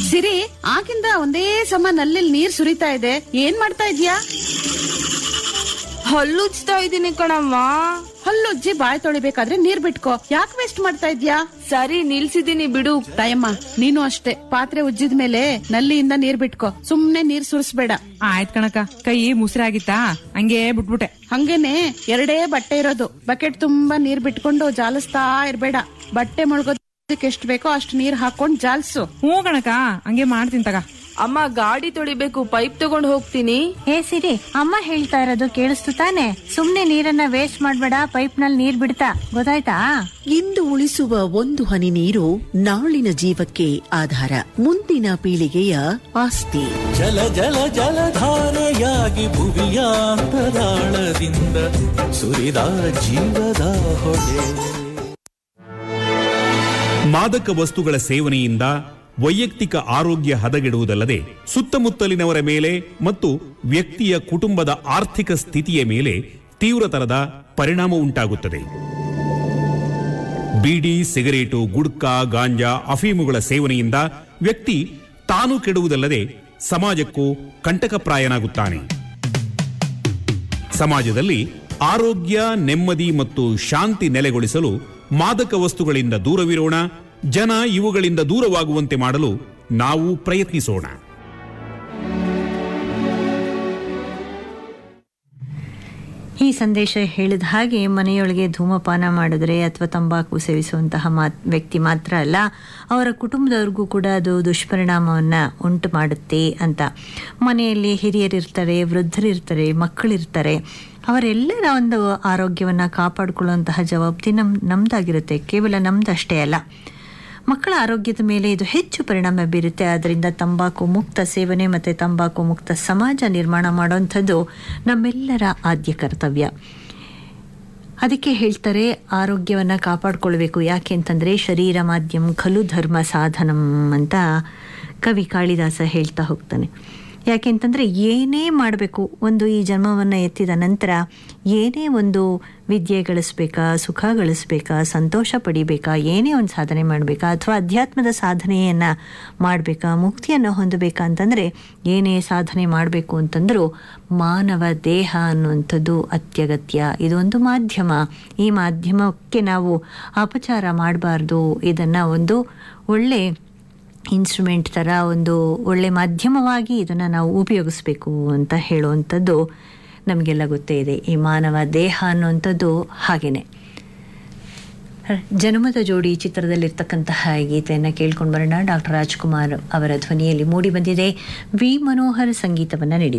ಸಿರಿ ಆಗಿಂದ ಒಂದೇ ಸಮ ನಲ್ಲಿ ನೀರ್ ಸುರಿತಾ ಇದೆ ಏನ್ ಮಾಡ್ತಾ ಇದ್ಯಾ ಹಲ್ಲುಜ್ತಾ ಇದೀನಿ ಕಣಮ್ಮ ಹಲ್ಲುಜ್ಜಿ ಬಾಯ್ ತೊಳಿಬೇಕಾದ್ರೆ ನೀರ್ ಬಿಟ್ಕೋ ಯಾಕೆ ವೇಸ್ಟ್ ಮಾಡ್ತಾ ಇದ್ಯಾ ಸರಿ ನಿಲ್ಸಿದೀನಿ ಬಿಡು ತಾಯಮ್ಮ ನೀನು ಅಷ್ಟೇ ಪಾತ್ರೆ ಉಜ್ಜಿದ ಮೇಲೆ ನಲ್ಲಿಯಿಂದ ನೀರ್ ಬಿಟ್ಕೋ ಸುಮ್ನೆ ನೀರ್ ಸುರಿಸ್ಬೇಡ ಆಯ್ತ್ ಕಣಕ ಕೈ ಮುಸಿರಾಗಿತ್ತಾ ಹಂಗೆ ಬಿಟ್ಬಿಟ್ಟೆ ಹಂಗೇನೆ ಎರಡೇ ಬಟ್ಟೆ ಇರೋದು ಬಕೆಟ್ ತುಂಬಾ ನೀರ್ ಬಿಟ್ಕೊಂಡು ಜಾಲಿಸ್ತಾ ಇರ್ಬೇಡ ಬಟ್ಟೆ ಮುಳುಗೋದಕ್ಕೆ ಎಷ್ಟ್ ಬೇಕೋ ಅಷ್ಟ್ ನೀರ್ ಹಾಕೊಂಡ್ ಜಾಲ್ಸು ಹ್ಞೂ ಕಣಕ ಹಂಗೆ ಮಾಡ್ತೀನಿ ತಗ ಅಮ್ಮ ಗಾಡಿ ತೊಳಿಬೇಕು ಪೈಪ್ ತಗೊಂಡ್ ಹೋಗ್ತೀನಿ ಏ ಸಿರಿ ಅಮ್ಮ ಹೇಳ್ತಾ ಇರೋದು ಕೇಳಿಸ್ತು ತಾನೆ ಸುಮ್ನೆ ನೀರನ್ನ ವೇಸ್ಟ್ ಮಾಡ್ಬೇಡ ಪೈಪ್ ನಲ್ಲಿ ನೀರ್ ಬಿಡ್ತಾ ಗೊತ್ತಾಯ್ತಾ ಇಂದು ಉಳಿಸುವ ಒಂದು ಹನಿ ನೀರು ನಾಳಿನ ಜೀವಕ್ಕೆ ಆಧಾರ ಮುಂದಿನ ಪೀಳಿಗೆಯ ಆಸ್ತಿ ಜಲ ಜಲ ಜಲಧಾರೆಯಾಗಿ ಭುವಿಯ ಅಂತರಾಳದಿಂದ ಸುರಿದ ಜೀವದ ಹೊಳೆ ಮಾದಕ ವಸ್ತುಗಳ ಸೇವನೆಯಿಂದ ವೈಯಕ್ತಿಕ ಆರೋಗ್ಯ ಹದಗೆಡುವುದಲ್ಲದೆ ಸುತ್ತಮುತ್ತಲಿನವರ ಮೇಲೆ ಮತ್ತು ವ್ಯಕ್ತಿಯ ಕುಟುಂಬದ ಆರ್ಥಿಕ ಸ್ಥಿತಿಯ ಮೇಲೆ ತೀವ್ರತರದ ಪರಿಣಾಮ ಉಂಟಾಗುತ್ತದೆ ಬೀಡಿ ಸಿಗರೇಟು ಗುಡ್ಕಾ ಗಾಂಜಾ ಅಫೀಮುಗಳ ಸೇವನೆಯಿಂದ ವ್ಯಕ್ತಿ ತಾನು ಕೆಡುವುದಲ್ಲದೆ ಸಮಾಜಕ್ಕೂ ಕಂಟಕಪ್ರಾಯನಾಗುತ್ತಾನೆ ಸಮಾಜದಲ್ಲಿ ಆರೋಗ್ಯ ನೆಮ್ಮದಿ ಮತ್ತು ಶಾಂತಿ ನೆಲೆಗೊಳಿಸಲು ಮಾದಕ ವಸ್ತುಗಳಿಂದ ದೂರವಿರೋಣ ಜನ ಇವುಗಳಿಂದ ದೂರವಾಗುವಂತೆ ಮಾಡಲು ನಾವು ಪ್ರಯತ್ನಿಸೋಣ ಈ ಸಂದೇಶ ಹೇಳಿದ ಹಾಗೆ ಮನೆಯೊಳಗೆ ಧೂಮಪಾನ ಮಾಡಿದ್ರೆ ಅಥವಾ ತಂಬಾಕು ಸೇವಿಸುವಂತಹ ಮಾತ್ ವ್ಯಕ್ತಿ ಮಾತ್ರ ಅಲ್ಲ ಅವರ ಕುಟುಂಬದವ್ರಿಗೂ ಕೂಡ ಅದು ದುಷ್ಪರಿಣಾಮವನ್ನು ಉಂಟು ಮಾಡುತ್ತೆ ಅಂತ ಮನೆಯಲ್ಲಿ ಹಿರಿಯರಿರ್ತಾರೆ ವೃದ್ಧರಿರ್ತಾರೆ ಮಕ್ಕಳಿರ್ತಾರೆ ಅವರೆಲ್ಲರ ಒಂದು ಆರೋಗ್ಯವನ್ನು ಕಾಪಾಡಿಕೊಳ್ಳುವಂತಹ ಜವಾಬ್ದಾರಿ ನಮ್ ನಮ್ದಾಗಿರುತ್ತೆ ಕೇವಲ ನಮ್ದಷ್ಟೇ ಅಲ್ಲ ಮಕ್ಕಳ ಆರೋಗ್ಯದ ಮೇಲೆ ಇದು ಹೆಚ್ಚು ಪರಿಣಾಮ ಬೀರುತ್ತೆ ಆದ್ದರಿಂದ ತಂಬಾಕು ಮುಕ್ತ ಸೇವನೆ ಮತ್ತು ತಂಬಾಕು ಮುಕ್ತ ಸಮಾಜ ನಿರ್ಮಾಣ ಮಾಡುವಂಥದ್ದು ನಮ್ಮೆಲ್ಲರ ಆದ್ಯ ಕರ್ತವ್ಯ ಅದಕ್ಕೆ ಹೇಳ್ತಾರೆ ಆರೋಗ್ಯವನ್ನು ಕಾಪಾಡಿಕೊಳ್ಬೇಕು ಯಾಕೆ ಅಂತಂದರೆ ಶರೀರ ಮಾಧ್ಯಮ ಖಲು ಧರ್ಮ ಸಾಧನಂ ಅಂತ ಕವಿ ಕಾಳಿದಾಸ ಹೇಳ್ತಾ ಹೋಗ್ತಾನೆ ಯಾಕೆಂತಂದರೆ ಏನೇ ಮಾಡಬೇಕು ಒಂದು ಈ ಜನ್ಮವನ್ನು ಎತ್ತಿದ ನಂತರ ಏನೇ ಒಂದು ವಿದ್ಯೆ ಗಳಿಸ್ಬೇಕಾ ಸುಖ ಗಳಿಸ್ಬೇಕಾ ಸಂತೋಷ ಪಡಿಬೇಕಾ ಏನೇ ಒಂದು ಸಾಧನೆ ಮಾಡಬೇಕಾ ಅಥವಾ ಅಧ್ಯಾತ್ಮದ ಸಾಧನೆಯನ್ನು ಮಾಡಬೇಕಾ ಮುಕ್ತಿಯನ್ನು ಹೊಂದಬೇಕಾ ಅಂತಂದರೆ ಏನೇ ಸಾಧನೆ ಮಾಡಬೇಕು ಅಂತಂದರೂ ಮಾನವ ದೇಹ ಅನ್ನುವಂಥದ್ದು ಅತ್ಯಗತ್ಯ ಇದೊಂದು ಮಾಧ್ಯಮ ಈ ಮಾಧ್ಯಮಕ್ಕೆ ನಾವು ಅಪಚಾರ ಮಾಡಬಾರ್ದು ಇದನ್ನು ಒಂದು ಒಳ್ಳೆ ಇನ್ಸ್ಟ್ರೂಮೆಂಟ್ ಥರ ಒಂದು ಒಳ್ಳೆ ಮಾಧ್ಯಮವಾಗಿ ಇದನ್ನು ನಾವು ಉಪಯೋಗಿಸ್ಬೇಕು ಅಂತ ಹೇಳುವಂಥದ್ದು ನಮಗೆಲ್ಲ ಗೊತ್ತೇ ಇದೆ ಈ ಮಾನವ ದೇಹ ಅನ್ನುವಂಥದ್ದು ಹಾಗೇನೆ ಜನ್ಮದ ಜೋಡಿ ಚಿತ್ರದಲ್ಲಿರ್ತಕ್ಕಂತಹ ಗೀತೆಯನ್ನು ಕೇಳ್ಕೊಂಡು ಬರೋಣ ಡಾಕ್ಟರ್ ರಾಜ್ಕುಮಾರ್ ಅವರ ಧ್ವನಿಯಲ್ಲಿ ಮೂಡಿ ಬಂದಿದೆ ವಿ ಮನೋಹರ್ ಸಂಗೀತವನ್ನು ನೀಡಿದ್ದಾರೆ